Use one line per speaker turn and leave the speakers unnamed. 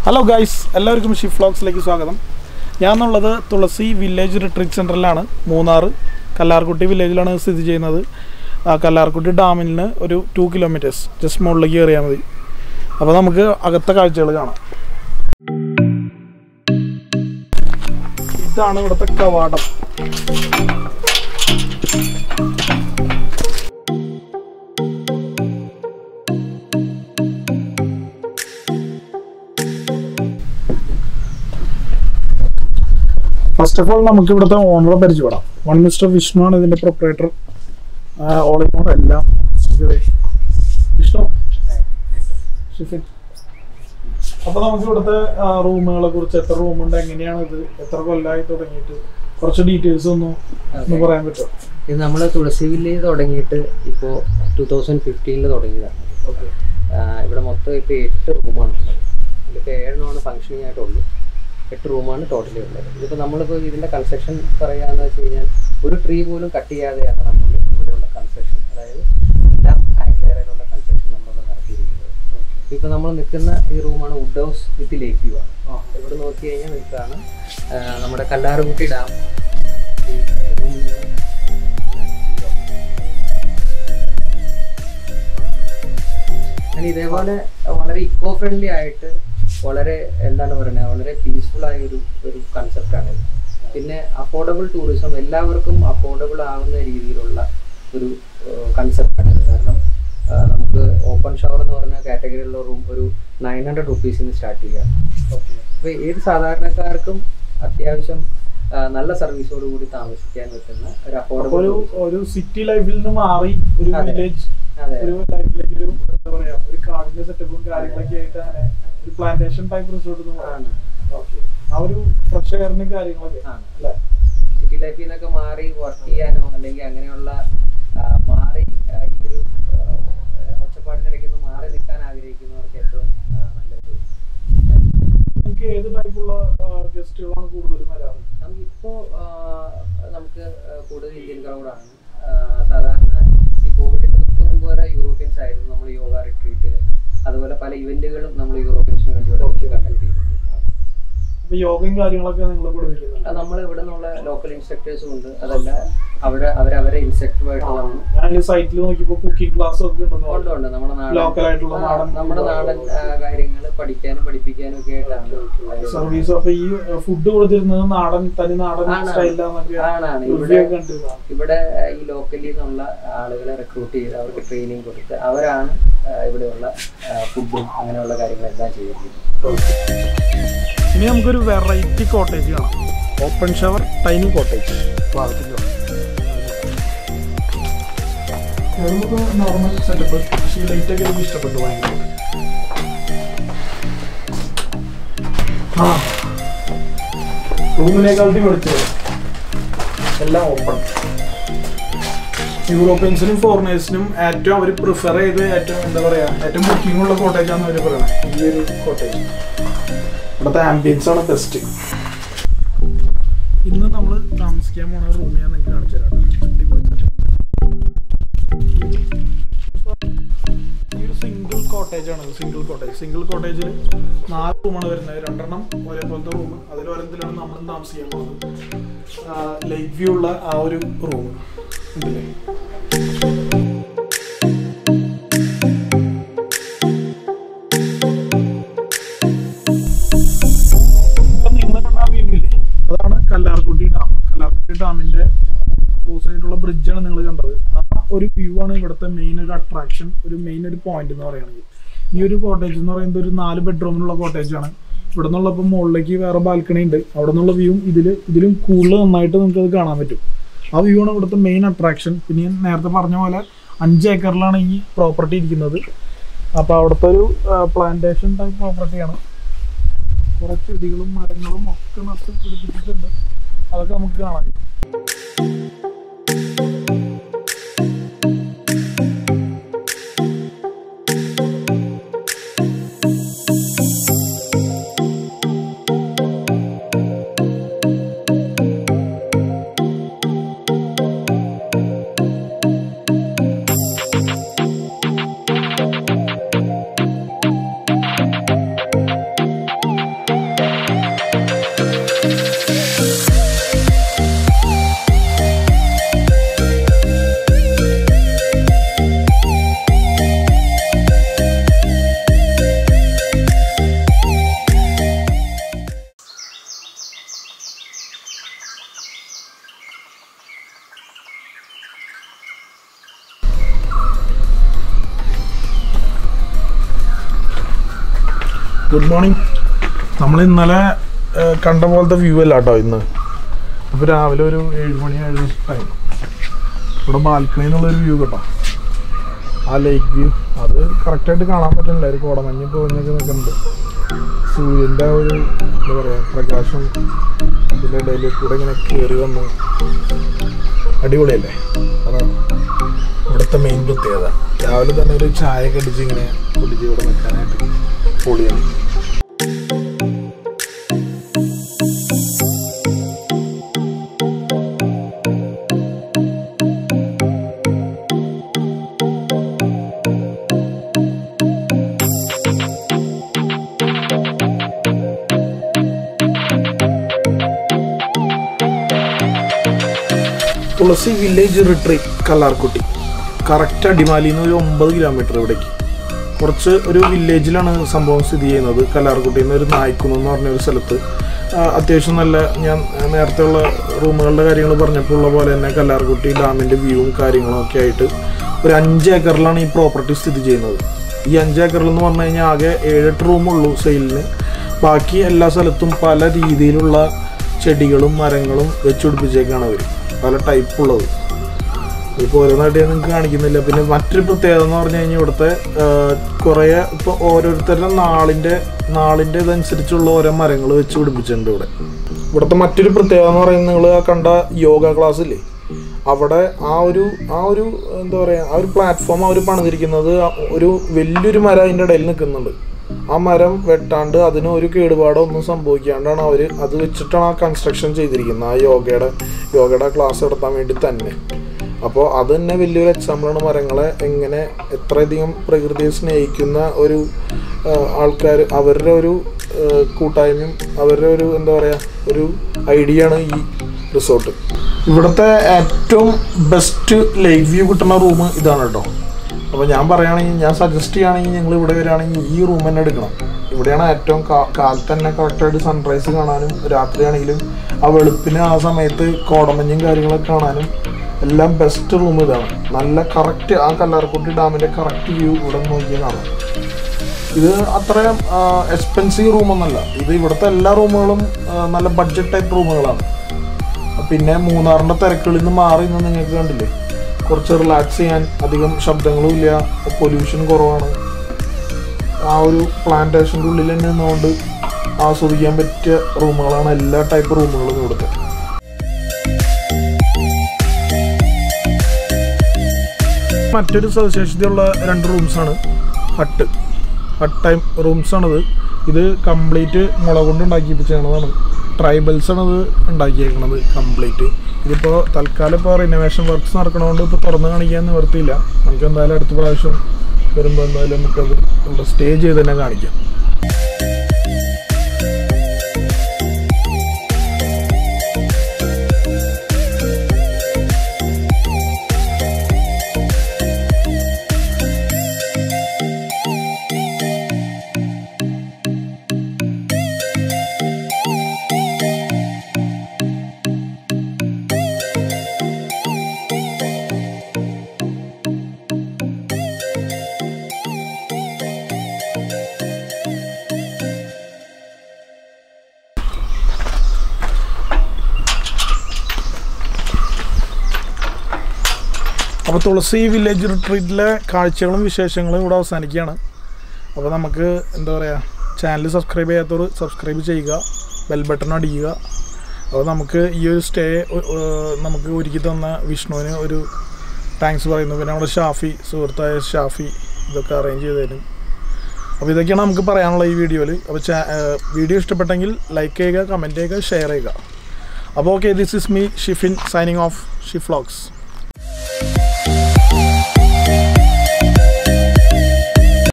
Hello guys എല്ലാവർക്കും ഷിഫ് ഫ്ലോക്സിലേക്ക് സ്വാഗതം ഞാൻ എന്നുള്ളത് തുളസി വില്ലേജ് റിട്രീറ്റ് സെൻറ്ററിലാണ് മൂന്നാർ കല്ലാർകുട്ടി വില്ലേജിലാണ് സ്ഥിതി ചെയ്യുന്നത് ആ കല്ലാർകുട്ടി ഡാമിൽ നിന്ന് ഒരു ടു കിലോമീറ്റേഴ്സ് ജസ്റ്റ് മുകളിലേക്ക് കയറിയാൽ മതി അപ്പോൾ നമുക്ക് അകത്തെ കാഴ്ചകൾ കാണാം ഇതാണ് ഇവിടുത്തെ കവാടം ഫസ്റ്റ് ഓഫ് ഓൾ നമുക്ക് ഇവിടുത്തെ ഓണറെ പരിചയപ്പെടാം വൺ മിസ്റ്റർ വിഷ്ണു ആണ് ഇതിന്റെ പ്രൊപ്പറേറ്റർ ഓൾ ഇൻ ഓൾ എല്ലാം ഇത് വിഷ്ണു ഷിഫിൻ അപ്പൊ നമുക്ക് ഇവിടുത്തെ റൂമുകളെ കുറിച്ച് എത്ര റൂമുണ്ട് എങ്ങനെയാണ് ഇത് എത്ര കൊല്ലമായി തുടങ്ങിയിട്ട് കുറച്ച് ഡീറ്റെയിൽസ് ഒന്ന് ഒന്ന് പറയാൻ പറ്റുമോ
ഇത് നമ്മൾ തുളസി വില്ലേജ് തുടങ്ങിയിട്ട് ഇപ്പോൾ ടൂ തൗസൻഡ് ഫിഫ്റ്റീനിൽ തുടങ്ങിയതാണ് ആ, ഇവിടെ മൊത്തം ഇപ്പോൾ എട്ട് റൂമാണ് ഉള്ളത് ഇതിപ്പോൾ ഏഴെണ്ണമാണ് ഫങ്ഷനിങ് ആയിട്ടുള്ളൂ എട്ട് റൂമാണ് ടോട്ടലി ഉള്ളത് ഇതിപ്പോൾ നമ്മളിപ്പോൾ ഇതിൻ്റെ കൺസ്ട്രക്ഷൻ പറയാന്ന് വെച്ച് കഴിഞ്ഞാൽ ഒരു ട്രീ പോലും കട്ട് ചെയ്യാതെയാണ് നമ്മൾ ഇവിടെയുള്ള കൺസ്ട്രക്ഷൻ അതായത് എല്ലാം ആംഗ്ലേറിലുള്ള കൺസ്ട്രക്ഷൻ നമ്മൾ നടത്തിയിരിക്കുന്നത് ഇപ്പോൾ നമ്മൾ നിൽക്കുന്ന ഈ റൂമാണ് wood house with lake view ആണ് ഇവിടെ നോക്കി കഴിഞ്ഞാൽ നിൽക്കുകയാണ് നമ്മുടെ കല്ലാറുകുട്ടി ഡാം ഈ റൂമിൽ നിന്ന് അങ്ങനെ ഇതേപോലെ വളരെ ഇക്കോ ഫ്രണ്ട്ലി ആയിട്ട് വളരെ എന്താണ് പറയുന്നത് വളരെ പീസ്ഫുൾ ആയ ഒരു ഒരു കൺസെപ്റ്റാണ് ഇത് പിന്നെ അഫോർഡബിൾ ടൂറിസം എല്ലാവർക്കും അഫോർഡബിൾ ആവുന്ന രീതിയിലുള്ള ഒരു കൺസെപ്റ്റാണ് ഇത് കാരണം ആ, നമുക്ക് ഓപ്പൺ ഷവർ എന്ന് പറഞ്ഞ കാറ്റഗറിയിലുള്ള റൂം ഒരു നയൻ ഹൺഡ്രഡ് റുപ്പീസിൽ നിന്ന് സ്റ്റാർട്ട് ചെയ്യാം അപ്പോൾ ഏത് സാധാരണക്കാർക്കും അത്യാവശ്യം ആ, നല്ല സർവീസോട് കൂടി താമസിക്കാൻ പറ്റുന്ന ഒരു
അപ്പൊ
അഫോർഡബിൾ
ഒരു ഒരു സിറ്റി ലൈഫിൽ നിന്ന് മാറി ഒരു
അതെ.
വില്ലേജ്
അതെ
ഒരു ലൈഫിലേക്ക് ഒരു എന്താ പറയാ ഒരു കാടിന്റെ സെറ്റപ്പും കാര്യങ്ങളൊക്കെ ആയിട്ട് അങ്ങനെ ഒരു പ്ലാന്റേഷൻ ടൈപ്പ് റിസോർട്ട്
ആണ്
ഓക്കെ ആ ഒരു ഫ്രഷ് എയറിനും കാര്യങ്ങളൊക്കെ
ആണ്
അല്ലേ
സിറ്റി ലൈഫിൽ നിന്നൊക്കെ മാറി വർക്ക് ചെയ്യാനോ അല്ലെങ്കിൽ അങ്ങനെയുള്ള ആ, മാറി ആ, ഈ ഒരു ആ, ഒച്ചപ്പാടിനിടയ്ക്ക് നിന്ന് മാറി നിൽക്കാൻ ആഗ്രഹിക്കുന്നവർക്ക് ഏറ്റവും ആ, നല്ലൊരു
നിങ്ങൾക്ക് ഏത് ടൈപ്പുള്ള ഗസ്റ്റുകളാണ് കൂടുതലും വരാറ്
നമുക്കിപ്പോ ആ, നമുക്ക് ആ, കൂടുതൽ ഇന്ത്യൻ ക്രൗഡാണ് സാധാരണ ഈ കോവിഡിന് തൊട്ട് മുമ്പ് വരെ യൂറോപ്യൻസ് ആയിരുന്നു നമ്മൾ യോഗ റിട്രീറ്റ് അതുപോലെ പല ഇവന്റുകളും നമ്മൾ യൂറോപ്യൻസിന് വേണ്ടി ഇവിടെ കണ്ടക്ട് ചെയ്തിട്ടുണ്ടായിരുന്നു
അപ്പൊ യോഗയും കാര്യങ്ങളൊക്കെ നിങ്ങൾ പഠിപ്പിക്കുന്നുണ്ട്
നമ്മൾ ഇവിടെ നിന്നുള്ള ലോക്കൽ ഇൻസ്ട്രക്ടേഴ്സും ഉണ്ട് അതല്ല അവിടെ അവരവരെ ഇൻസ്ട്രക്ടറുമായിട്ട് വന്ന്
ഞാൻ ഈ സൈറ്റിൽ നോക്കിയപ്പോ കുക്കിംഗ് ക്ലാസ് ഒക്കെ ഉണ്ടെന്ന്
ഉണ്ട് ഉണ്ട് നമ്മുടെ നാടൻ
ലോക്കൽ ആയിട്ടുള്ള
ആ,
നാടൻ
നമ്മുടെ നാടൻ കാര്യങ്ങൾ പഠിക്കാനും പഠിപ്പിക്കാനും ഒക്കെ ആയിട്ടാണ്
സർവീസ് അപ്പൊ ഈ ഫുഡ് കൊടുത്തിരുന്നത് നാടൻ തനി നാടൻ
ആണ്.
സ്റ്റൈലാന്നൊക്കെ
ആണാണ്
review
ഇവിടെ
ഒക്കെ കണ്ടിരുന്നതാണ്
ഇവിടെ ഈ ലോക്കലിൽ നിന്നുള്ള ആളുകളെ റിക്രൂട്ട് ചെയ്ത് അവർക്ക് ട്രെയിനിങ് കൊടുത്ത് അവരാണ് ആ, ഇവിടെയുള്ള ഫുഡും അങ്ങനെയുള്ള കാര്യങ്ങളെല്ലാം ചെയ്തിരിക്കുന്നത്
ഇനി നമുക്കൊരു വെറൈറ്റി കോട്ടേജ് കാണാം open shower tiny cottage normal setup പക്ഷേ ലൈറ്റ് ഒക്കെ എനിക്ക് ഇഷ്ടപ്പെട്ടു ഭയങ്കര ആ റൂമിനേക്കാളും പഠിച്ചത് എല്ലാം ഓപ്പൺ യൂറോപ്യൻസിനും ഫോറിനേഴ്സിനും ഏറ്റവും അവർ പ്രിഫർ ചെയ്ത് ഏറ്റവും എന്താ പറയാ ഏറ്റവും ബുക്കിംഗ് ഉള്ള കോട്ടേജ് ആണ് അവർ പറയുന്നത് ഈ ഒരു കോട്ടേജ് ഇവിടുത്തെ ആംബിയൻസ് ആണ് ബെസ്റ്റ് ഇന്ന് നമ്മൾ താമസിക്കാൻ പോണ റൂം ഞാൻ നിങ്ങൾക്ക് കാണിച്ചു തരാം അടിപൊളി setup. ഈ ഒരു സിംഗിൾ കോട്ടേജ് ആണ് സിംഗിൾ കോട്ടേജ് സിംഗിൾ കോട്ടേജിൽ നാല് റൂമാണ് വരുന്നത് രണ്ടെണ്ണം ഒരേപോലത്തെ റൂം അതിൽ ഒരെന്തിലാണ് നമ്മൾ താമസിക്കാൻ പോകുന്നത് ലേക്ക് വ്യൂ ഉള്ള ആ ഒരു റൂം ഉണ്ടല്ലേ ഇപ്പൊ നിങ്ങൾ കണ്ട ആ view ഇല്ലേ? അതാണ് കല്ലാർകുട്ടി ഡാം കല്ലാർകുട്ടി ഡാമിന്റെ ക്ലോസ് ആയിട്ടുള്ള ബ്രിഡ്ജാണ് നിങ്ങൾ കണ്ടത് ആ ഒരു വ്യൂ ആണ് ഇവിടുത്തെ മെയിൻ ഒരു അട്രാക്ഷൻ ഒരു മെയിൻ ഒരു പോയിന്റ് എന്ന് പറയുകയാണെങ്കിൽ ഈ ഒരു കോട്ടേജ് എന്ന് പറയുന്നത് ഒരു നാല് ബെഡ്റൂമിനുള്ള കോട്ടേജ് ആണ് ഇവിടെ നിന്നുള്ള ഇപ്പം മുകളിലേക്ക് വേറെ ബാൽക്കണി ഉണ്ട് അവിടെ നിന്നുള്ള വ്യൂ ഇതിൽ ഇതിലും കൂടുതൽ നന്നായിട്ട് നമുക്ക് അത് കാണാൻ പറ്റും ആ വ്യൂ ആണ് ഇവിടുത്തെ മെയിൻ അട്രാക്ഷൻ പിന്നെ ഞാൻ നേരത്തെ പറഞ്ഞ പോലെ അഞ്ച് ഏക്കറിലാണ് ഈ പ്രോപ്പർട്ടി ഇരിക്കുന്നത് അപ്പോൾ അവിടുത്തെ ഒരു പ്ലാന്റേഷൻ ടൈപ്പ് പ്രോപ്പർട്ടിയാണ് കുറെ ചെടികളും മരങ്ങളും ഒക്കെ നട്ട് പിടിപ്പിച്ചിട്ടുണ്ട് അതൊക്കെ നമുക്ക് കാണാം ഗുഡ് മോർണിംഗ് നമ്മൾ ഇന്നലെ ഏഹ്, കണ്ട പോലത്തെ വ്യൂ അല്ല കേട്ടോ ഇന്ന് അപ്പോൾ രാവിലെ ഒരു ഏഴ് മണി ഏഴ് ടൈം ഇവിടെ ബാൽക്കണി എന്നുള്ളൊരു വ്യൂ കേട്ടോ ആ ലേക്ക് വ്യൂ അത് കറക്റ്റായിട്ട് കാണാൻ പറ്റുന്നില്ല ഒരു കോടമഞ്ഞ് പോഞ്ഞൊക്കെ നിൽക്കുന്നുണ്ട് സൂര്യൻ്റെ ആ ഒരു എന്താ പറയുക പ്രകാശം ഇതിൻ്റെ ഇടയിൽ കൂടെ ഇങ്ങനെ കയറി വന്നു അടിപൊളിയല്ലേ അതാണ് ഇവിടുത്തെ മെയിൻ പ്രത്യേകത രാവിലെ തന്നെ ഒരു ചായ ഒക്കെ അടിച്ച് ഇങ്ങനെ കുടിച്ച് ഇവിടെ നിൽക്കാനായിട്ട് പൊളിയാണ് Tulasi village retreat Kallarkutty correct അടിമാലിയിൽ നിന്ന് ഒരു ഒമ്പത് കിലോമീറ്റർ ഇവിടേക്ക് കുറച്ച് ഒരു വില്ലേജിലാണ് സംഭവം സ്ഥിതി ചെയ്യുന്നത് കല്ലാർക്കുട്ടിയിൽ നിന്ന് ഒരു നായ്ക്കുന്ന് എന്ന് പറഞ്ഞ ഒരു സ്ഥലത്ത് ആ, അത്യാവശ്യം നല്ല ഞാൻ നേരത്തെ ഉള്ള റൂമുകളുടെ കാര്യങ്ങൾ പറഞ്ഞപ്പോൾ ഉള്ള പോലെ തന്നെ കല്ലാർക്കുട്ടി ഡാമിൻ്റെ വ്യൂവും കാര്യങ്ങളും ഒക്കെ ആയിട്ട് ഒരു അഞ്ച് ഏക്കറിലാണ് ഈ പ്രോപ്പർട്ടി സ്ഥിതി ചെയ്യുന്നത് ഈ അഞ്ച് ഏക്കറിൽ എന്ന് പറഞ്ഞു കഴിഞ്ഞാൽ ആകെ ഏഴെട്ട് റൂമുള്ളൂ സെയിലിന് ബാക്കി എല്ലാ സ്ഥലത്തും പല രീതിയിലുള്ള ചെടികളും മരങ്ങളും വെച്ചുപിടിപ്പിച്ചേക്കാണ് അവർ പല ടൈപ്പുള്ളത് ഇപ്പോൾ ഓരോന്നായിട്ട് ഞാൻ നിങ്ങൾക്ക് കാണിക്കുന്നില്ല പിന്നെ മറ്റൊരു പ്രത്യേകത എന്ന് പറഞ്ഞു കഴിഞ്ഞാൽ ഇവിടുത്തെ കുറേ ഇപ്പോൾ ഓരോരുത്തരുടെ നാളിൻ്റെ നാളിൻ്റെ ഇതനുസരിച്ചുള്ള ഓരോ മരങ്ങൾ വെച്ച് പിടിപ്പിച്ചിട്ടുണ്ട് ഇവിടെ ഇവിടുത്തെ മറ്റൊരു പ്രത്യേകത എന്ന് പറയുന്നത് നിങ്ങൾ ആ കണ്ട യോഗ ക്ലാസ് ഇല്ലേ അവിടെ ആ ഒരു ആ ഒരു എന്താ പറയുക ആ ഒരു പ്ലാറ്റ്ഫോം അവർ പണിതിരിക്കുന്നത് ആ ഒരു വലിയൊരു മരം അതിൻ്റെ ഇടയിൽ നിൽക്കുന്നുണ്ട് ആ മരം വെട്ടാണ്ട് അതിന് ഒരു കേടുപാടോ ഒന്നും സംഭവിക്കാണ്ടാണ് അവർ അത് വെച്ചിട്ടാണ് ആ കൺസ്ട്രക്ഷൻ ചെയ്തിരിക്കുന്നത് ആ യോഗയുടെ യോഗയുടെ ക്ലാസ് നടത്താൻ വേണ്ടി തന്നെ അപ്പോൾ അത് തന്നെ വലിയൊരു എക്സാമ്പിളാണ് മരങ്ങളെ എങ്ങനെ എത്രയധികം പ്രകൃതിയെ സ്നേഹിക്കുന്ന ഒരു ആൾക്കാർ അവരുടെ ഒരു ആ, കൂട്ടായ്മയും അവരുടെ ഒരു എന്താ പറയുക ഒരു ഐഡിയ ആണ് ഈ റിസോർട്ട് ഇവിടുത്തെ ഏറ്റവും ബെസ്റ്റ് ലേക്ക് വ്യൂ കിട്ടുന്ന റൂം ഇതാണ് കേട്ടോ അപ്പോൾ ഞാൻ പറയുകയാണെങ്കിൽ ഞാൻ സജസ്റ്റ് ചെയ്യുകയാണെങ്കിൽ നിങ്ങൾ ഇവിടെ വരികയാണെങ്കിൽ ഈ റൂം തന്നെ എടുക്കണം ഇവിടെയാണ് ഏറ്റവും കാ- കാലത്ത് തന്നെ കറക്റ്റായിട്ട് സൺറൈസ് കാണാനും രാത്രിയാണെങ്കിലും ആ വെളുപ്പിന് ആ സമയത്ത് കോടമഞ്ഞും കാര്യങ്ങളൊക്കെ കാണാനും എല്ലാം ബെസ്റ്റ് റൂം ഇതാണ് നല്ല കറക്റ്റ് ആ കല്ലാർക്കുട്ടി ഡാമിൻ്റെ കറക്റ്റ് വ്യൂ ഇവിടെ നിന്ന് നോക്കിയാൽ കാണാം ഇത് അത്രയും എക്സ്പെൻസീവ് റൂമൊന്നല്ല ഇത് ഇവിടുത്തെ എല്ലാ റൂമുകളും ആ, നല്ല ബഡ്ജറ്റ് ടൈപ്പ് റൂമുകളാണ് പിന്നെ മൂന്നാറിൻ്റെ തിരക്കുകളിൽ നിന്ന് മാറി നിന്ന് നിങ്ങൾക്ക് കണ്ടില്ലേ കുറച്ച് റിലാക്സ് ചെയ്യാൻ അധികം ശബ്ദങ്ങളും ഇല്ല പൊല്യൂഷൻ കുറവാണ് ആ ഒരു പ്ലാന്റേഷൻ്റെ ഉള്ളിൽ തന്നെ നിന്നുകൊണ്ട് ആസ്വദിക്കാൻ പറ്റിയ റൂമുകളാണ് എല്ലാ ടൈപ്പ് റൂമുകളും ഇവിടുത്തെ മറ്റൊരു സവിശേഷതയുള്ള രണ്ട് റൂംസാണ് ഹട്ട് ഹട്ട് ടൈം റൂംസാണിത് ഇത് കംപ്ലീറ്റ് മുള കൊണ്ട് ഉണ്ടാക്കിപ്പിച്ചാണതാണ് ട്രൈബൽസ് ആണ് ഇത് ഉണ്ടാക്കിയേക്കണത് കംപ്ലീറ്റ് ഇതിപ്പോൾ തൽക്കാലം ഇപ്പോൾ റിനോവേഷൻ വർക്ക്സ് നടക്കണതുകൊണ്ട് ഇപ്പോൾ തുറന്ന് കാണിക്കാൻ നിവർത്തിയില്ല നമുക്ക് എന്തായാലും അടുത്ത പ്രാവശ്യം വരുമ്പോൾ എന്തായാലും നമുക്കത് ഇവിടെ സ്റ്റേ ചെയ്ത് തന്നെ കാണിക്കാം അപ്പോൾ തുളസി വില്ലേജ് റിട്രീറ്റിലെ കാഴ്ചകളും വിശേഷങ്ങളും ഇവിടെ അവസാനിക്കുകയാണ് അപ്പോൾ നമുക്ക് എന്താ പറയുക ചാനൽ സബ്സ്ക്രൈബ് ചെയ്യാത്തവർ സബ്സ്ക്രൈബ് ചെയ്യുക ബെൽ ബട്ടൺ അടിക്കുക അപ്പോൾ നമുക്ക് ഈ ഒരു സ്റ്റേ നമുക്ക് ഒരുക്കി തന്ന വിഷ്ണുവിന് ഒരു താങ്ക്സ് പറയുന്നു പിന്നെ നമ്മുടെ ഷാഫി സുഹൃത്തായ ഷാഫി ഇതൊക്കെ അറേഞ്ച് ചെയ്ത് തരും അപ്പോൾ ഇതൊക്കെയാണ് നമുക്ക് പറയാനുള്ള ഈ വീഡിയോയിൽ അപ്പോൾ ചാ വീഡിയോ ഇഷ്ടപ്പെട്ടെങ്കിൽ ലൈക്ക് ചെയ്യുക കമൻറ്റ് ചെയ്യുക ഷെയർ ചെയ്യുക അപ്പോൾ okay this is me Shifin signing off ഷിഫ്ലോക്സ്